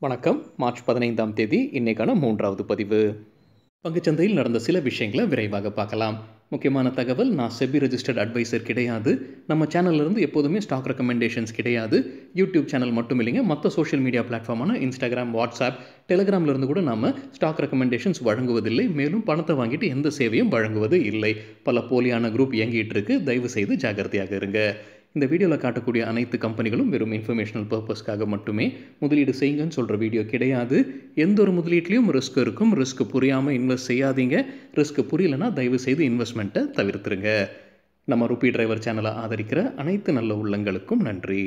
வணக்கம் மார்ச் பதினைந்தாம் தேதி இன்னைக்கான மூன்றாவது பதிவு பங்குச்சந்தையில் நடந்த சில விஷயங்களை விரைவாக பார்க்கலாம் முக்கியமான தகவல் நான் செபி ரெஜிஸ்டர்ட் அட்வைசர் கிடையாது நம்ம சேனல்ல இருந்து எப்போதுமே ஸ்டாக் ரெக்கமெண்டேஷன்ஸ் கிடையாது யூடியூப் சேனல் மட்டும் இல்லைங்க மற்ற சோஷியல் மீடியா பிளாட்ஃபார்மான இன்ஸ்டாகிராம் வாட்ஸ்அப் டெலிகிராம்ல இருந்து கூட நாம ஸ்டாக் ரெக்கமெண்டேஷன்ஸ் வழங்குவதில்லை மேலும் பணத்தை வாங்கிட்டு எந்த சேவையும் வழங்குவது இல்லை பல போலியான குரூப் இயங்கிட்டு இருக்கு தயவு செய்து ஜாகிரதையாக இருங்க இந்த வீடியோவில் காட்டக்கூடிய அனைத்து கம்பெனிகளும் வெறும் இன்ஃபர்மேஷனல் பர்பஸ்க்காக மட்டுமே முதலீடு செய்யுங்கன்னு சொல்கிற வீடியோ கிடையாது எந்த ஒரு முதலீட்லையும் ரிஸ்க் இருக்கும் ரிஸ்க் புரியாமல் இன்வெஸ்ட் செய்யாதீங்க ரிஸ்க் புரியலனா தயவு செய்து இன்வெஸ்ட்மெண்ட்டை தவிர்த்துருங்க நம்ம ருபி டிரைவர் சேனலை ஆதரிக்கிற அனைத்து நல்ல உள்ளங்களுக்கும் நன்றி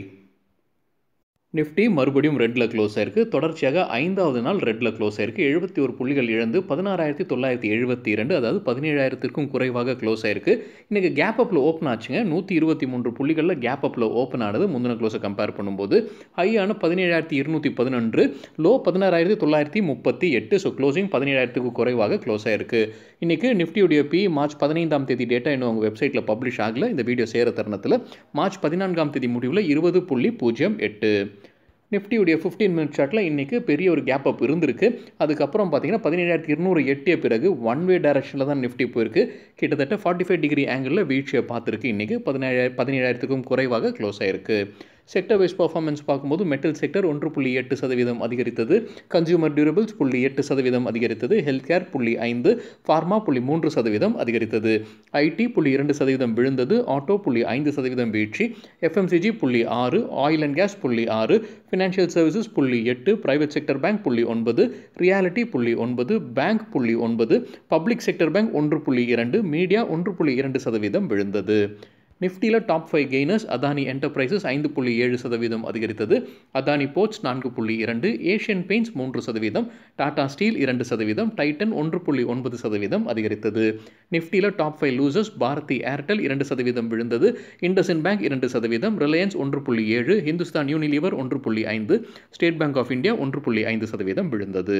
நிஃப்டி மறுபடியும் ரெட்டில் க்ளோஸ் ஆயிருக்கு தொடர்ச்சியாக ஐந்தாவது நாள் ரெட்டில் க்ளோஸ் ஆயிருக்கு எழுபத்தி ஒரு புள்ளிகள் இழந்து பதினாறாயிரத்தி தொள்ளாயிரத்தி எழுபத்தி இரண்டு அதாவது பதினேழாயிரத்திற்கும் குறைவாக க்ளோஸ் ஆயிருக்கு இன்றைக்கி கேப் அப்பில் ஓப்பன் ஆச்சுங்க நூற்றி இருபத்தி மூன்று புள்ளிகளில் கேப் அப்பில் ஓப்பன் ஆனது முந்தின க்ளோஸை கம்பேர் பண்ணும்போது ஹையான பதினேழாயிரத்தி இருநூற்றி பதினொன்று லோ பதினாறாயிரத்தி தொள்ளாயிரத்தி முப்பத்தி எட்டு ஸோ க்ளோசிங் பதினேழாயிரத்துக்கு குறைவாக க்ளோஸ் ஆயிருக்கு இன்றைக்கி நிஃப்டியுடைய பி மார்ச் பதினைந்தாம் தேதி டேட்டா இன்னும் உங்கள் வெப்சைட்டில் பப்ளிஷ் ஆகல இந்த வீடியோ சேர தருணத்தில் மார்ச் பதினான்காம் தேதி முடிவில் இருபது புள்ளி பூஜ்ஜியம் எட்டு நிஃப்டியுடைய ஃபிஃப்டீன் மினிட் சார்ட்டில் இன்றைக்கி பெரிய ஒரு கேப் அப் இருந்திருக்கு அதுக்கப்புறம் பார்த்தீங்கன்னா பதினேழாயிரத்தி இருநூறு எட்டிய பிறகு ஒன் வே டைரக்ஷனில் தான் நிஃப்டி போயிருக்கு கிட்டத்தட்ட ஃபார்ட்டி ஃபைவ் டிகிரி ஆங்கிளில் வீழ்ச்சியை பார்த்துருக்கு இன்றைக்கி பதினேழாயிர பதினேழாயிரத்துக்கும் குறைவாக க்ளோஸ் ஆயிருக்கு செக்டர் வைஸ் பர்ஃபார்மன்ஸ் பார்க்கும்போது மெட்டல் செக்டர் ஒன்று புள்ளி எட்டு சதவீதம் அதிகரித்தது கன்சியூமர் டியூரபிள்ஸ் புள்ளி எட்டு சதவீதம் அதிகரித்தது ஹெல்த் கேர் புள்ளி ஐந்து ஃபார்மா புள்ளி மூன்று சதவீதம் அதிகரித்தது ஐடி புள்ளி இரண்டு சதவீதம் விழுந்தது ஆட்டோ புள்ளி ஐந்து சதவீதம் வீழ்ச்சி எஃப்எம்சிஜி புள்ளி ஆறு ஆயில் அண்ட் கேஸ் புள்ளி ஆறு ஃபினான்ஷியல் சர்வீசஸ் புள்ளி எட்டு பிரைவேட் செக்டர் பேங்க் புள்ளி ஒன்பது ரியாலிட்டி புள்ளி ஒன்பது பேங்க் புள்ளி ஒன்பது பப்ளிக் செக்டர் பேங்க் ஒன்று புள்ளி இரண்டு மீடியா ஒன்று புள்ளி இரண்டு சதவீதம் விழுந்தது நிஃப்டியில் top five gainers Adani Enterprises ஐந்து புள்ளி ஏழு சதவீதம் அதிகரித்தது அதானி போர்ட்ஸ் நான்கு புள்ளி இரண்டு ஏஷியன் பெயிண்ட்ஸ் மூன்று சதவீதம் டாடா ஸ்டீல் இரண்டு சதவீதம் டைட்டன் ஒன்று புள்ளி ஒன்பது சதவீதம் அதிகரித்தது நிஃப்டியில் top five losers Bharti Airtel இரண்டு சதவீதம் விழுந்தது இண்டஸ்இன் பேங்க் இரண்டு சதவீதம் ரிலையன்ஸ் ஒன்று புள்ளி ஏழு ஹிந்துஸ்தான் யூனிலிவர் ஒன்று புள்ளி ஐந்து ஸ்டேட் பேங்க் ஆஃப் இந்தியா ஒன்று புள்ளி ஐந்து சதவீதம் விழுந்தது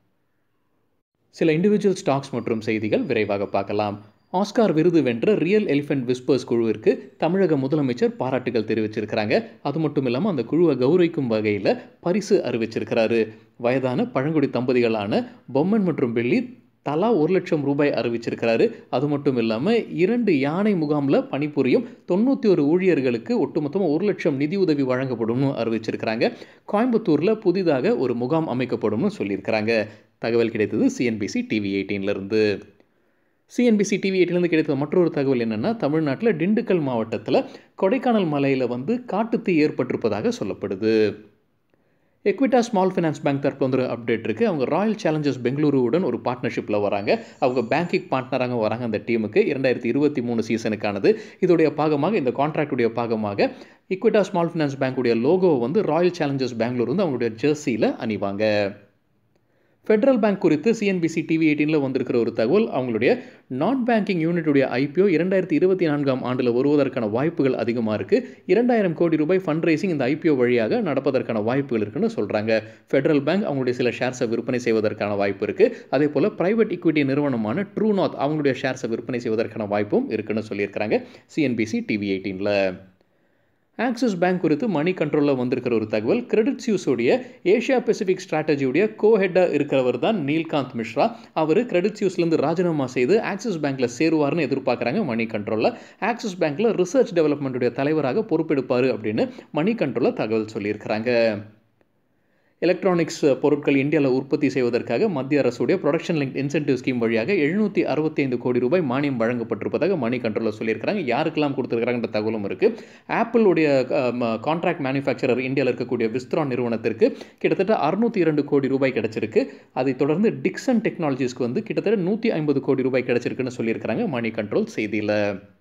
சில இண்டிவிஜுவல் ஸ்டாக்ஸ் மற்றும் செய்திகள் விரைவாக பார்க்கலாம் ஆஸ்கார் விருது வென்ற ரியல் எலிஃபென்ட் விஸ்பர்ஸ் குழுவிற்கு தமிழக முதலமைச்சர் பாராட்டுகள் தெரிவிச்சிருக்கிறாங்க அது மட்டும் இல்லாமல் அந்த குழுவை கௌரவிக்கும் வகையில் பரிசு அறிவிச்சிருக்கிறாரு வயதான பழங்குடி தம்பதிகளான பொம்மன் மற்றும் பெல்லி தலா ஒரு லட்சம் ரூபாய் அறிவிச்சிருக்கிறாரு அது மட்டும் இல்லாமல் இரண்டு யானை முகாமில் பணிபுரியும் தொண்ணூற்றி ஒரு ஊழியர்களுக்கு ஒட்டுமொத்தமாக ஒரு லட்சம் நிதி உதவி வழங்கப்படும்னு அறிவிச்சிருக்கிறாங்க கோயம்புத்தூரில் புதிதாக ஒரு முகாம் அமைக்கப்படும்னு சொல்லியிருக்கிறாங்க தகவல் கிடைத்தது சிஎன்பிசி டிவி எயிட்டீன்லேருந்து சிஎன்பிசி டிவி எயிட்டிலேருந்து கிடைத்த மற்றொரு தகவல் என்னென்னா தமிழ்நாட்டில் திண்டுக்கல் மாவட்டத்தில் கொடைக்கானல் மலையில் வந்து காட்டுத்தீ ஏற்பட்டிருப்பதாக சொல்லப்படுது எக்விட்டா ஸ்மால் ஃபினான்ஸ் பேங்க் தரப்பு வந்து ஒரு அப்டேட் இருக்குது அவங்க ராயல் சேலஞ்சர்ஸ் பெங்களூருவுடன் ஒரு பார்ட்னர்ஷிப்பில் வராங்க அவங்க பேங்கிங் பார்ட்னராக வராங்க அந்த டீமுக்கு இரண்டாயிரத்தி இருபத்தி மூணு சீசனுக்கானது இதோடைய பாகமாக இந்த கான்ட்ராக்டுடைய பாகமாக இக்விட்டா ஸ்மால் ஃபினான்ஸ் பேங்க்குடைய லோகோவை வந்து ராயல் சேலஞ்சர்ஸ் பெங்களூர் வந்து அவங்களுடைய ஜெர்சியில் அணிவாங்க ஃபெடரல் பேங்க் குறித்து சிஎன்பிசி டிவி எயிட்டீனில் வந்திருக்கிற ஒரு தகவல் அவங்களுடைய நான் பேங்கிங் யூனிட்டுடைய ஐபிஓ இரண்டாயிரத்தி இருபத்தி நான்காம் ஆண்டில் வருவதற்கான வாய்ப்புகள் அதிகமாக இருக்குது இரண்டாயிரம் கோடி ரூபாய் ஃபண்ட் ரைசிங் இந்த ஐபிஓ வழியாக நடப்பதற்கான வாய்ப்புகள் இருக்குன்னு சொல்கிறாங்க ஃபெடரல் பேங்க் அவங்களுடைய சில ஷேர்ஸை விற்பனை செய்வதற்கான வாய்ப்பு இருக்குது அதே போல் பிரைவேட் ஈக்விட்டி நிறுவனமான ட்ரூ நாத் அவங்களுடைய ஷேர்ஸை விற்பனை செய்வதற்கான வாய்ப்பும் இருக்குன்னு சொல்லியிருக்கிறாங்க சிஎன்பிசி டிவி எயிட்டீனில் ஆக்சிஸ் பேங்க் குறித்து மணி கண்ட்ரோலில் வந்திருக்கிற ஒரு தகவல் கிரெடிட் சியூஸுடைய ஏஷியா பெசிபிக் ஸ்ட்ராட்டஜியுடைய கோ ஹெட்டாக இருக்கிறவர் தான் நீல்காந்த் மிஸ்ரா அவர் கிரெடிட் சியூஸ்லேருந்து ராஜினாமா செய்து ஆக்சிஸ் பேங்க்கில் சேருவார்னு எதிர்பார்க்குறாங்க மணி கண்ட்ரோலில் ஆக்சிஸ் பேங்க்கில் ரிசர்ச் டெவலப்மெண்ட்டுடைய தலைவராக பொறுப்பெடுப்பார் அப்படின்னு மணி கண்ட்ரோலில் தகவல் சொல்லியிருக்கிறாங்க எலக்ட்ரானிக்ஸ் பொருட்கள் இந்தியாவில் உற்பத்தி செய்வதற்காக மத்திய அரசுடைய ப்ரொடக்ஷன் லிங்க் இன்சென்டிவ் ஸ்கீம் வழியாக எழுநூற்றி அறுபத்தி ஐந்து கோடி ரூபாய் மானியம் வழங்கப்பட்டிருப்பதாக மணி கண்ட்ரோலில் சொல்லியிருக்கிறாங்க யாருக்கெல்லாம் கொடுத்துருக்காங்கன்ற தகவலும் இருக்குது ஆப்பிளுடைய கான்ட்ராக்ட் மேனுஃபேக்சரர் இந்தியாவில் இருக்கக்கூடிய விஸ்த்ரான் நிறுவனத்திற்கு கிட்டத்தட்ட அறுநூற்றி இரண்டு கோடி ரூபாய் கிடச்சிருக்கு அதை தொடர்ந்து டிக்சன் டெக்னாலஜிஸ்க்கு வந்து கிட்டத்தட்ட நூற்றி ஐம்பது கோடி ரூபாய் கிடச்சிருக்குன்னு சொல்லியிருக்கிறாங்க மணி கண்ட்ரோல் செய்தியில்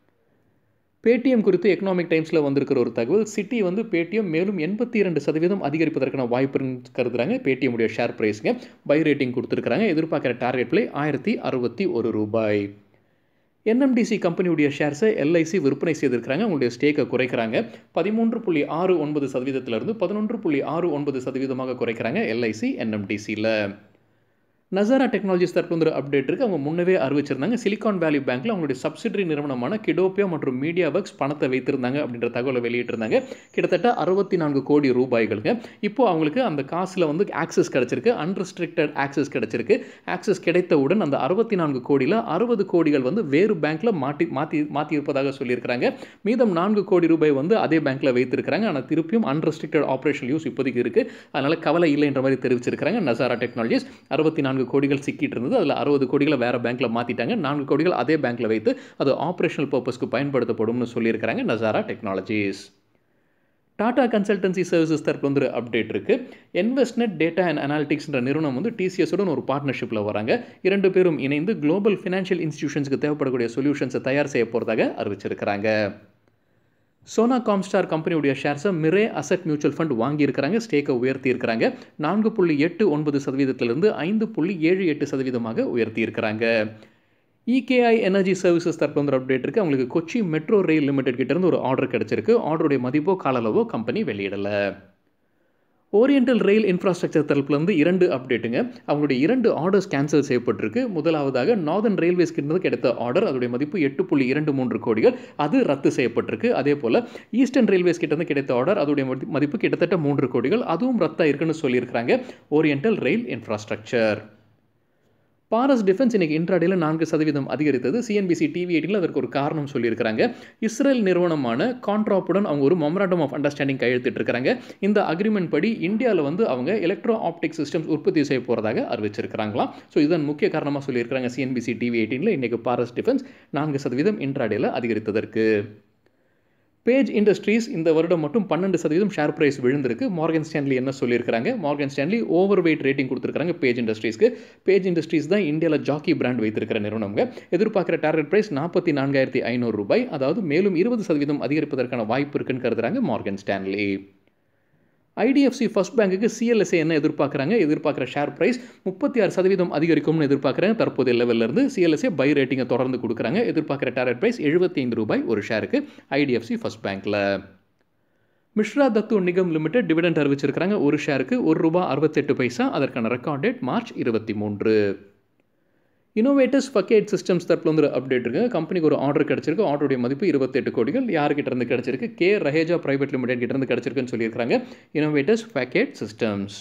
பேடிஎம் குறித்து எக்கனாமிக் டைம்ஸில் வந்திருக்கிற ஒரு தகவல் சிட்டி வந்து பேடிஎம் மேலும் எண்பத்தி இரண்டு சதவீதம் அதிகரிப்பதற்கான வாய்ப்புன்னு கருதுறாங்க பேடிஎம்முடைய ஷேர் ப்ரைஸுங்க பை ரேட்டிங் கொடுத்துருக்காங்க எதிர்பார்க்குற டார்கெட் பிளே ஆயிரத்தி அறுபத்தி ஒரு ரூபாய் என்எம்டிசி கம்பெனியுடைய ஷேர்ஸை எல்ஐசி விற்பனை செய்திருக்கிறாங்க உங்களுடைய ஸ்டேக்கை குறைக்கிறாங்க பதிமூன்று புள்ளி ஆறு ஒன்பது சதவீதத்திலிருந்து பதினொன்று புள்ளி ஆறு ஒன்பது சதவீதமாக குறைக்கிறாங்க எல்ஐசி என்எம்டிசியில் நசாரா டெக்னாலஜிஸ் தரப்பு வந்து ஒரு அப்டேட் இருக்குது அவங்க முன்னவே அறிவிச்சிருந்தாங்க சிலிகான் வேலி பேங்க்கில் அவங்களுடைய சப்சிடரி நிறுவனமான கிடோப்பியா மற்றும் மீடியா ஒர்க்ஸ் பணத்தை வைத்திருந்தாங்க அப்படின்ற தகவலை வெளியிட்டிருந்தாங்க கிட்டத்தட்ட அறுபத்தி நான்கு கோடி ரூபாய்களுங்க இப்போ அவங்களுக்கு அந்த காசில் வந்து ஆக்சஸ் கிடச்சிருக்கு அன்ரெஸ்ட்ரிக்டட் ஆக்சஸ் கிடச்சிருக்கு ஆக்சஸ் கிடைத்தவுடன் அந்த அறுபத்தி நான்கு கோடியில் அறுபது கோடிகள் வந்து வேறு பேங்க்கில் மாட்டி மாற்றி மாற்றி இருப்பதாக சொல்லியிருக்கிறாங்க மீதம் நான்கு கோடி ரூபாய் வந்து அதே பேங்க்கில் வைத்திருக்கிறாங்க ஆனால் திருப்பியும் அன்ரெஸ்ட்ரிக்டட் ஆப்ரேஷன் யூஸ் இப்போதைக்கு இருக்குது அதனால் கவலை இல்லைன்ற மாதிரி தெரிவிச்சிருக்கிறாங்க நசாரா டெக்னாலஜிஸ் அறுபத்தி நான்கு கோடிகள் சிக்கிட்டு இருந்தது அதில் அறுபது கோடிகளை வேறு பேங்க்கில் மாற்றிட்டாங்க நான்கு கோடிகள் அதே பேங்க்கில் வைத்து அது ஆப்ரேஷனல் பர்பஸ்க்கு பயன்படுத்தப்படும்னு சொல்லியிருக்கிறாங்க Nazara Technologies Tata Consultancy Services தரப்பு வந்து அப்டேட் இருக்குது இன்வெஸ்ட்நெட் டேட்டா அண்ட் அனாலிட்டிக்ஸ்ன்ற நிறுவனம் வந்து டிசிஎஸுடன் ஒரு பார்ட்னர்ஷிப்பில் வராங்க இரண்டு பேரும் இணைந்து குளோபல் ஃபினான்ஷியல் இன்ஸ்டிடியூஷன்ஸ்க்கு தேவைப்படக்கூடிய சொல்யூஷன்ஸை தயார் செய்ய போகிறதாக அறிவிச்சிருக்கிறாங்க சோனா காம்ஸ்டார் கம்பெனியுடைய ஷேர்ஸை மிரே அசட் மியூச்சுவல் ஃபண்ட் வாங்கியிருக்கிறாங்க ஸ்டேக்கை உயர்த்தி இருக்கிறாங்க நான்கு புள்ளி எட்டு ஒன்பது சதவீதத்திலிருந்து ஐந்து புள்ளி ஏழு எட்டு சதவீதமாக உயர்த்தி இருக்கிறாங்க இகேஐ எனர்ஜி சர்வீசஸ் தரப்பு வந்து அப்டேட் இருக்குது அவங்களுக்கு கொச்சி மெட்ரோ ரயில் லிமிடெட் கிட்டேருந்து ஒரு ஆர்டர் கிடச்சிருக்கு ஆர்டருடைய மதிப்போ காலளவோ கம்பெனி வெளியிடலை ஓரியண்டல் ரயில் இன்ஃப்ராஸ்ட்ரக்சர் தரப்புலேருந்து இரண்டு அப்டேட்டுங்க அவங்களுடைய இரண்டு ஆர்டர்ஸ் கேன்சல் செய்யப்பட்டிருக்கு முதலாவதாக நார்தன் ரயில்வேஸ் கிட்ட கிடைத்த ஆர்டர் அதோடைய மதிப்பு எட்டு புள்ளி இரண்டு மூன்று கோடிகள் அது ரத்து செய்யப்பட்டிருக்கு அதே போல் ஈஸ்டர்ன் ரயில்வேஸ் கிட்ட கிடைத்த ஆர்டர் அதோடைய மதிப்பு கிட்டத்தட்ட மூன்று கோடிகள் அதுவும் ரத்தாக இருக்குன்னு சொல்லியிருக்கிறாங்க Oriental Rail Infrastructure Paras Defence இன்னைக்கு இன்ட்ராடேல நான்கு சதவீதம் அதிகரித்தது சிஎன்பிசி டிவி எயிட்டில் அதற்கு ஒரு காரணம் சொல்லியிருக்கிறாங்க இஸ்ரேல் நிறுவனமான கான்ட்ராப்புடன் அவங்க ஒரு மெமராண்டம் ஆஃப் அண்டர்ஸ்டாண்டிங் கையெழுத்திட்டு இருக்காங்க இந்த அக்ரிமெண்ட் படி இந்தியாவில் வந்து அவங்க எலக்ட்ரோ ஆப்டிக் சிஸ்டம்ஸ் உற்பத்தி செய்ய போகிறதாக அறிவிச்சிருக்கிறாங்களாம் ஸோ இதன் முக்கிய காரணமாக சொல்லியிருக்கிறாங்க சிஎன்பிசி டிவி எயிட்டீனில் இன்றைக்கு பாரஸ் டிஃபென்ஸ் நான்கு சதவீதம் இன்ட்ராடேல அதிகரித்ததற்கு பேஜ் இண்டஸ்ட்ரீஸ் இந்த வருடம் மட்டும் பன்னெண்டு சதவீதம் ஷேர் பிரைஸ் விழுந்திருக்கு மார்கன் ஸ்டான்லி என்ன சொல்லியிருக்காங்க Morgan Stanley overweight rating கொடுத்துருக்காங்க பேஜ் இண்டஸ்ட்ரீஸ்க்கு பேஜ் இண்டஸ்ட்ரீஸ் தான் இந்தியாவில் ஜாக்கி பிராண்ட் வைத்திருக்கிற நிறுவனங்க எதிர்பார்க்குற டார்கெட் பிரைஸ் நாற்பத்தி நான்காயிரத்தி ஐநூறு ரூபாய் அதாவது மேலும் இருபது சதவீதம் அதிகரிப்பதற்கான வாய்ப்பு இருக்குன்னு கருதுறாங்க மார்கன் ஸ்டான்லி ஐடிஎஃப்சி ஃபர்ஸ்ட் பேங்க்குக்கு சிஎல்எஸ்ஏ என்ன எதிர்பார்க்குறாங்க எதிர்பார்க்குற ஷேர் ப்ரைஸ் முப்பத்தி ஆறு சதவீதம் அதிகரிக்கும்னு எதிர்பார்க்குறாங்க தற்போதைய லெவலிருந்து சிஎல்எஸ்ஏ பை ரேட்டிங்கை தொடர்ந்து கொடுக்குறாங்க எதிர்பார்க்குற டார்கெட் ப்ரைஸ் எழுபத்தி ஐந்து ரூபாய் ஒரு ஷேருக்கு ஐடிஎஃப்சி ஃபர்ஸ்ட் பேங்க்கில் மிஸ்ரா தத்து நிகம் லிமிடெட் டிவிடெண்ட் அறிவிச்சிருக்கிறாங்க ஒரு ஷேருக்கு ஒரு ரூபா அறுபத்தெட்டு பைசா அதற்கான ரெக்கார்ட் டேட் மார்ச் இருபத்தி மூன்று இனோவேட்டர்ஸ் ஃபக்கேட் சிஸ்டம்ஸ் தரப்பில் வந்து அப்டேட் இருக்குது கம்பெனிக்கு ஒரு ஆர்டர் கிடச்சிருக்கு ஆர்டருடைய மதிப்பு இருபத்தெட்டு கோடிகள் யார்கிட்ட இருந்து கிடச்சிருக்கு கே ரஹேஜா பிரைவேட் லிமிடெட் கிட்ட இருந்து கிடச்சிருக்குன்னு சொல்லியிருக்காங்க Innovators Facade Systems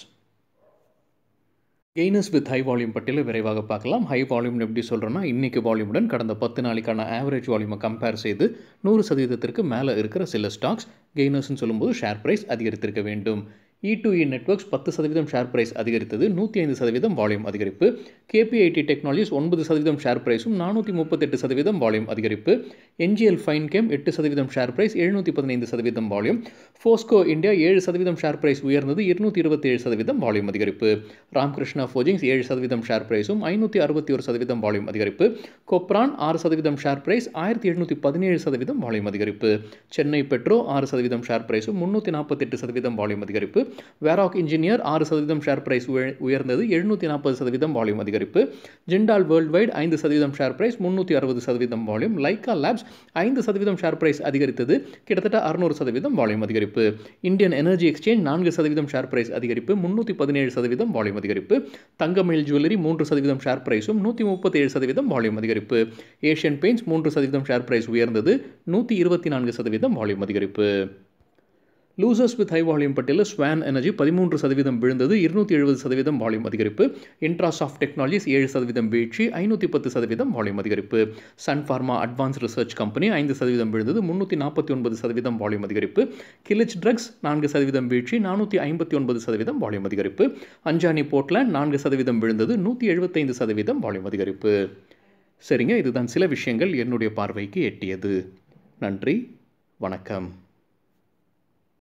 gainers with high volume பட்டியலை விரைவாக பார்க்கலாம் ஹை வால்யூம்னு எப்படி சொல்கிறோன்னா இன்றைக்கி வால்யூமுடன் கடந்த பத்து நாளைக்கான ஆவரேஜ் வால்யூமை கம்பேர் செய்து நூறு சதவீதத்திற்கு மேலே இருக்கிற சில ஸ்டாக்ஸ் கெய்னர்ஸ்னு சொல்லும்போது ஷேர் ப்ரைஸ் அதிகரித்திருக்க வேண்டும் இ டு இ நெட்ஒர்க்ஸ் பத்து சதவீதம் ஷேர் பிரைஸ் அதிகரித்தது நூற்றி ஐந்து சதவீதம் வால்யூம் அதிகரிப்பு கேபிஐடி டெக்னாலஜிஸ் ஒன்பது சதவீதம் ஷேர் பிரைஸும் நானூற்றி முப்பத்தெட்டு சதவீதம் வால்யூம் அதிகரிப்பு என்ஜிஎல் ஃபைன் கேம் எட்டு சதவீதம் ஷேர் பிரைஸ் எழுநூற்றி பதினைந்து சதவீதம் வால்யூம் ஃபோஸ்கோ இந்தியா ஏழு சதவீதம் ஷேர் பிரைஸ் உயர்ந்தது இருநூற்றி இருபத்தேழு சதவீதம் வால்யூம் அதிகரிப்பு ராம்கிருஷ்ணா ஃபோஜிங்ஸ் ஏழு சதவீதம் ஷேர் பிரைஸும் ஐநூற்றி அறுபத்தி ஒரு சதவீதம் வால்யூம் அதிகரிப்பு கொப்ரான் ஆறு சதவீதம் ஷேர் பிரைஸ் ஆயிரத்தி எழுநூற்றி பதினேழு சதவீதம் வால்யூம் அதிகரிப்பு சென்னை பெட்ரோ ஆறு சதவீதம் ஷேர் பிரைஸும் முன்னூற்றி நாற்பத்தெட்டு சதவீதம் வால்யூம் அதிகரிப்பு வேராக் இன்ஜினியர் ஆறு சதவீதம் ஷேர் பிரைஸ் உயர்ந்தது எழுநூற்றி நாற்பது சதவீதம் வால்யூம் அதிகரிப்பு ஜிண்டால் வேர்ல்டு வைட் ஐந்து சதவீதம் ஷேர் பிரைஸ் முன்னூற்றி அறுபது சதவீதம் வால்யூம் லைக்கா லேப்ஸ் ஐந்து சதவீதம் ஷேர் பிரைஸ் அதிகரித்தது கிட்டத்தட்ட அறுநூறு சதவீதம் வால்யூம் அதிகரிப்பு இந்தியன் எனர்ஜி எக்ஸ்சேஞ்ச் நான்கு சதவீதம் ஷேர் பிரைஸ் அதிகரிப்பு முன்னூற்றி பதினேழு சதவீதம் வால்யூம் அதிகரிப்பு தங்கமயில் ஜுவல்லரி மூன்று சதவீதம் ஷேர் பிரைஸும் நூற்றி முப்பத்தேழு சதவீதம் வால்யூம் அதிகரிப்பு ஏஷியன் பெயிண்ட்ஸ் மூன்று சதவீதம் ஷேர் பிரைஸ் உயர்ந்தது நூற்றி இருபத்தி நான்கு சதவீதம் வால்யூம் அதிகரிப்பு லூசர்ஸ் வித் ஹை வால்யூம் பட்டியலில் ஸ்வான் எனர்ஜி பதிமூன்று சதவீதம் விழுந்தது இருநூற்றி எழுபது சதவீதம் வால்யூம் அதிகரிப்பு இன்ட்ராசாஃப்ட் டெக்னாலஜிஸ் ஏழு சதவீதம் வீழ்ச்சி ஐநூற்றி பத்து சதவீதம் வால்யூம் அதிகரிப்பு Sun Pharma Advanced Research Company ஐந்து சதவீதம் விழுந்தது முன்னூற்றி நாற்பத்தி ஒன்பது சதவீதம் வால்யூம் அதிகரிப்பு கிலிச் ட்ரக்ஸ் நான்கு சதவீதம் வீழ்ச்சி நானூற்றி ஐம்பத்தி ஒன்பது சதவீதம் வால்யூம் அதிகரிப்பு அஞ்சானி போர்ட்லேண்ட் நான்கு சதவீதம் விழுந்தது நூற்றி எழுபத்தைந்து சதவீதம் வால்யூம் அதிகரிப்பு சரிங்க இதுதான் சில விஷயங்கள் என்னுடைய பார்வைக்கு எட்டியது நன்றி வணக்கம்